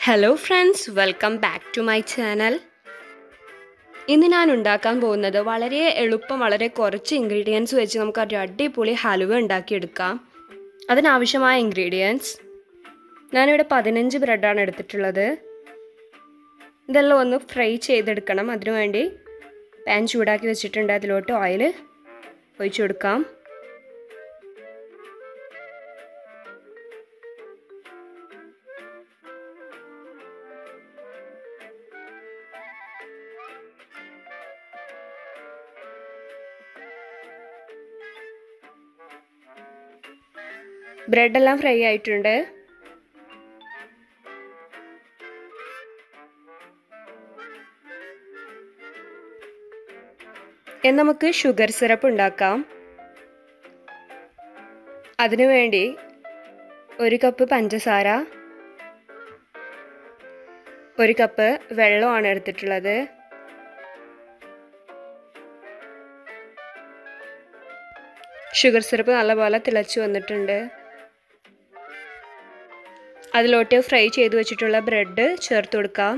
hello friends welcome back to my channel ഇന്ന് ഞാൻ ഉണ്ടാക്കാൻ പോകുന്നത് വളരെ എളുപ്പം വളരെ കുറച്ച് ഇൻഗ്രീഡിയൻസ് വെച്ച് നമുക്ക് ഒരു അടിപൊളി ഹലുവ ഉണ്ടാക്കിയെടുക്കാം അതിനാവശ്യമായ ഇൻഗ്രീഡിയൻസ് ഞാനിവിടെ പതിനഞ്ച് ബ്രെഡാണ് എടുത്തിട്ടുള്ളത് ഇതെല്ലാം ഒന്ന് ഫ്രൈ ചെയ്തെടുക്കണം അതിനുവേണ്ടി പാൻ ചൂടാക്കി വെച്ചിട്ടുണ്ട് അതിലോട്ട് ഓയിൽ ഒഴിച്ചു കൊടുക്കാം ബ്രെഡ് എല്ലാം ഫ്രൈ ആയിട്ടുണ്ട് എന്ന് നമുക്ക് ഷുഗർ സിറപ്പ് ഉണ്ടാക്കാം അതിനുവേണ്ടി ഒരു കപ്പ് പഞ്ചസാര ഒരു കപ്പ് വെള്ളമാണ് എടുത്തിട്ടുള്ളത് ഷുഗർ സിറപ്പ് നല്ലപോലെ തിളച്ച് വന്നിട്ടുണ്ട് അതിലോട്ട് ഫ്രൈ ചെയ്ത് വെച്ചിട്ടുള്ള ബ്രെഡ് ചേർത്ത് കൊടുക്കാം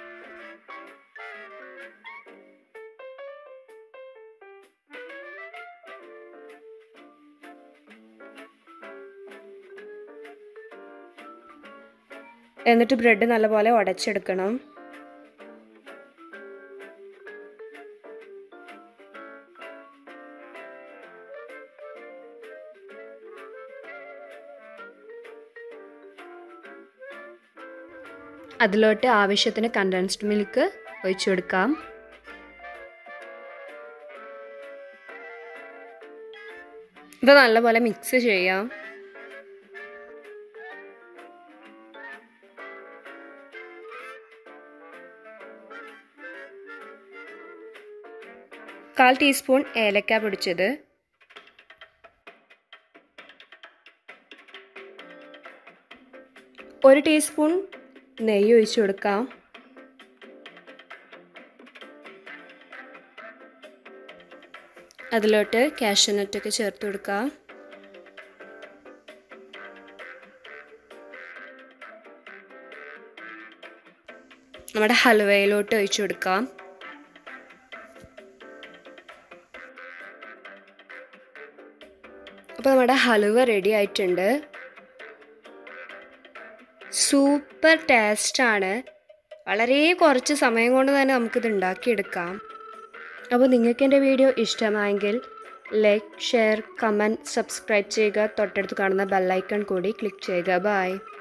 എന്നിട്ട് ബ്രെഡ് നല്ലപോലെ ഉടച്ചെടുക്കണം അതിലോട്ട് ആവശ്യത്തിന് കണ്ടൻസ്ഡ് മിൽക്ക് ഒഴിച്ചു കൊടുക്കാം ഇത് നല്ലപോലെ മിക്സ് ചെയ്യാം കാൽ ടീസ്പൂൺ ഏലക്ക പൊടിച്ചത് ഒരു ടീസ്പൂൺ നെയ്യ് ഒഴിച്ചു കൊടുക്കാം അതിലോട്ട് കാഷ്യനട്ടൊക്കെ ചേർത്ത് കൊടുക്കാം നമ്മുടെ ഹൽവയിലോട്ട് ഒഴിച്ചു കൊടുക്കാം അപ്പോൾ നമ്മുടെ ഹലുവ റെഡി ആയിട്ടുണ്ട് സൂപ്പർ ടേസ്റ്റാണ് വളരെ കുറച്ച് സമയം കൊണ്ട് തന്നെ നമുക്കിത് ഉണ്ടാക്കിയെടുക്കാം അപ്പോൾ നിങ്ങൾക്ക് എൻ്റെ വീഡിയോ ഇഷ്ടമായെങ്കിൽ ലൈക്ക് ഷെയർ കമൻറ്റ് സബ്സ്ക്രൈബ് ചെയ്യുക തൊട്ടടുത്ത് കാണുന്ന ബെല്ലൈക്കൺ കൂടി ക്ലിക്ക് ചെയ്യുക ബൈ